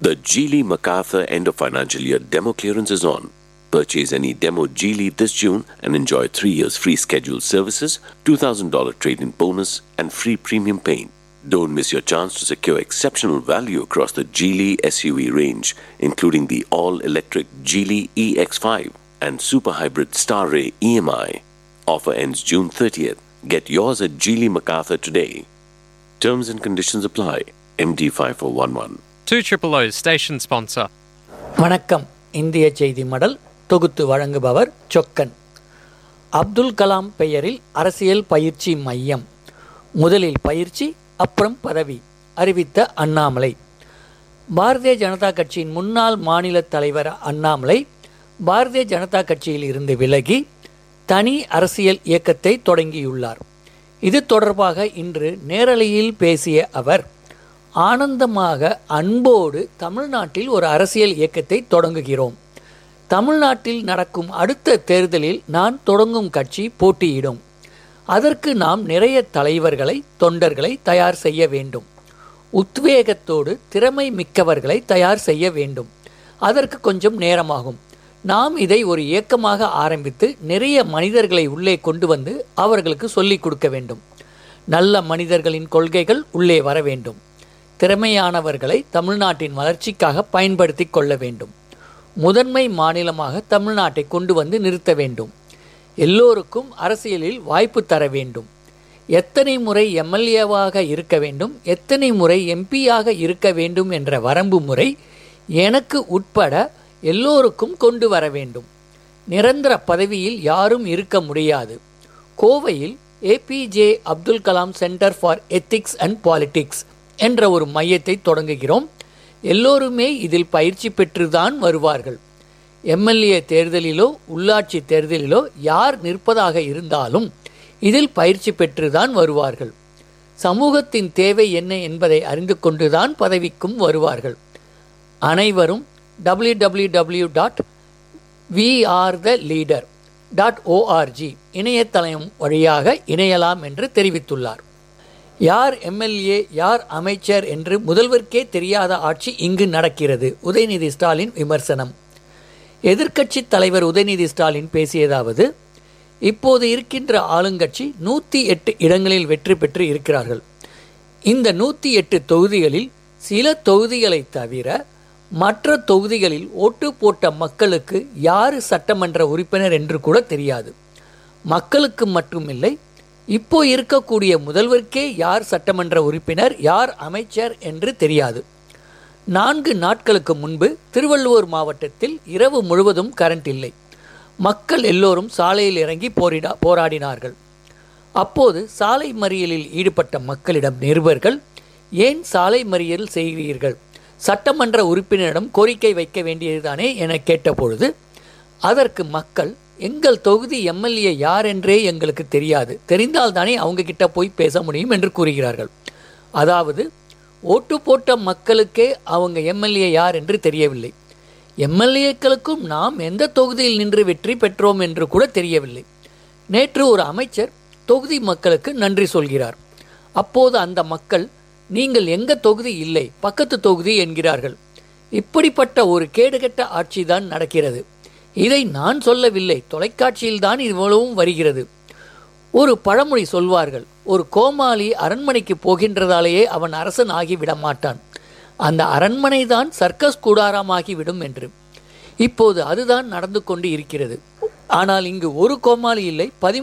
The Geely MacArthur end of financial year demo clearance is on. Purchase any demo Geely this June and enjoy three years free scheduled services, $2,000 trade in bonus, and free premium paint. Don't miss your chance to secure exceptional value across the Geely SUV range, including the all electric Geely EX5 and super hybrid Star Ray EMI. Offer ends June 30th. Get yours at Geely MacArthur today. Terms and conditions apply. MD5411. 2 station sponsor. வணக்கம் இந்திய செய்தி மடல் தொகுத்து வழங்குபவர் சொக்கன் அப்துல் கலாம் பெயரில் அரசியல் பயிற்சி மையம் முதலில் பயிற்சி அப்புறம் பதவி அறிவித்த அண்ணாமலை பாரதிய ஜனதா கட்சியின் முன்னாள் மாநில தலைவர் அண்ணாமலை பாரதிய ஜனதா கட்சியில் இருந்து விலகி தனி அரசியல் இயக்கத்தை தொடங்கியுள்ளார் இது தொடர்பாக இன்று நேரலையில் பேசிய அவர் ஆனந்தமாக அன்போடு தமிழ்நாட்டில் ஒரு அரசியல் இயக்கத்தை தொடங்குகிறோம் தமிழ்நாட்டில் நடக்கும் அடுத்த தேர்தலில் நான் தொடங்கும் கட்சி போட்டியிடும் அதற்கு நாம் நிறைய தலைவர்களை தொண்டர்களை தயார் செய்ய வேண்டும் உத்வேகத்தோடு திறமை மிக்கவர்களை தயார் செய்ய வேண்டும் அதற்கு கொஞ்சம் நேரமாகும் நாம் இதை ஒரு இயக்கமாக ஆரம்பித்து நிறைய மனிதர்களை உள்ளே கொண்டு வந்து அவர்களுக்கு சொல்லிக் கொடுக்க வேண்டும் நல்ல மனிதர்களின் கொள்கைகள் உள்ளே வர வேண்டும் திறமையானவர்களை தமிழ்நாட்டின் வளர்ச்சிக்காக பயன்படுத்தி கொள்ள வேண்டும் முதன்மை மாநிலமாக தமிழ்நாட்டை கொண்டு வந்து நிறுத்த வேண்டும் எல்லோருக்கும் அரசியலில் வாய்ப்பு தர வேண்டும் எத்தனை முறை எம்எல்ஏவாக இருக்க வேண்டும் எத்தனை முறை எம்பியாக இருக்க வேண்டும் என்ற வரம்பு முறை எனக்கு உட்பட எல்லோருக்கும் கொண்டு வர வேண்டும் நிரந்தர பதவியில் யாரும் இருக்க முடியாது கோவையில் APJ Abdul Kalam centre for ethics and politics என்ற ஒரு மையத்தை தொடங்குகிறோம் எல்லோருமே இதில் பயிற்சி பெற்றுதான் வருவார்கள் எம்எல்ஏ தேர்தலிலோ உள்ளாட்சி தேர்தலிலோ யார் நிற்பதாக இருந்தாலும் இதில் பயிற்சி பெற்றுதான் வருவார்கள் சமூகத்தின் தேவை என்ன என்பதை அறிந்து கொண்டுதான் பதவிக்கும் வருவார்கள் அனைவரும் W W W dot we are the leader dot ORG இணையதளம் வழியாக இணையலாம் என்று தெரிவித்துள்ளார் யார் எம்எல்ஏ யார் அமைச்சர் என்று முதல்வருக்கே தெரியாத ஆட்சி இங்கு நடக்கிறது உதயநிதி ஸ்டாலின் விமர்சனம் எதிர்க்கட்சி தலைவர் உதயநிதி ஸ்டாலின் பேசியதாவது இப்போது இருக்கின்ற ஆளுங்கட்சி நூற்றி எட்டு இடங்களில் வெற்றி பெற்று இருக்கிறார்கள் இந்த நூற்றி எட்டு தொகுதிகளில் சில தொகுதிகளை தவிர மற்ற தொகுதிகளில் ஓட்டு போட்ட மக்களுக்கு யார் சட்டமன்ற உறுப்பினர் என்று கூட தெரியாது மக்களுக்கு மட்டுமில்லை இப்போ இருக்கக்கூடிய முதல்வருக்கே யார் சட்டமன்ற உறுப்பினர் யார் அமைச்சர் என்று தெரியாது நான்கு நாட்களுக்கு முன்பு திருவள்ளுவர் மாவட்டத்தில் இரவு முழுவதும் கரண்ட் இல்லை மக்கள் எல்லோரும் சாலையில் இறங்கி போரிடா போராடினார்கள் அப்போது சாலை மறியலில் ஈடுபட்ட மக்களிடம் நிருபர்கள் ஏன் சாலை மறியல் செய்கிறீர்கள் சட்டமன்ற உறுப்பினரிடம் கோரிக்கை வைக்க வேண்டியதுதானே என கேட்டபொழுது அதற்கு மக்கள் எங்கள் தொகுதி எம்எல்ஏ யார் என்றே எங்களுக்கு தெரியாது தெரிந்தால் தானே அவங்க கிட்ட போய் பேச முடியும் என்று கூறுகிறார்கள் அதாவது ஓட்டு போட்ட மக்களுக்கே அவங்க எம்எல்ஏ யார் என்று தெரியவில்லை எம்எல்ஏக்களுக்கும் நாம் எந்த தொகுதியில் நின்று வெற்றி பெற்றோம் என்று கூட தெரியவில்லை நேற்று ஒரு அமைச்சர் தொகுதி மக்களுக்கு நன்றி சொல்கிறார் அப்போது அந்த மக்கள் நீங்கள் எங்க தொகுதி இல்லை பக்கத்து தொகுதி என்கிறார்கள் இப்படிப்பட்ட ஒரு கேடுகட்ட ஆட்சிதான் நடக்கிறது இதை நான் சொல்லவில்லை தொலைக்காட்சியில்தான் இவ்வளவும் வருகிறது ஒரு பழமொழி சொல்வார்கள் ஒரு கோமாளி அரண்மனைக்கு போகின்றதாலேயே அவன் அரசன் ஆகிவிட மாட்டான் அந்த அரண்மனை தான் சர்க்கஸ் கூடாரமாகிவிடும் என்று இப்போது அதுதான் நடந்து கொண்டு இருக்கிறது ஆனால் இங்கு ஒரு கோமாளி இல்லை பதிமூணு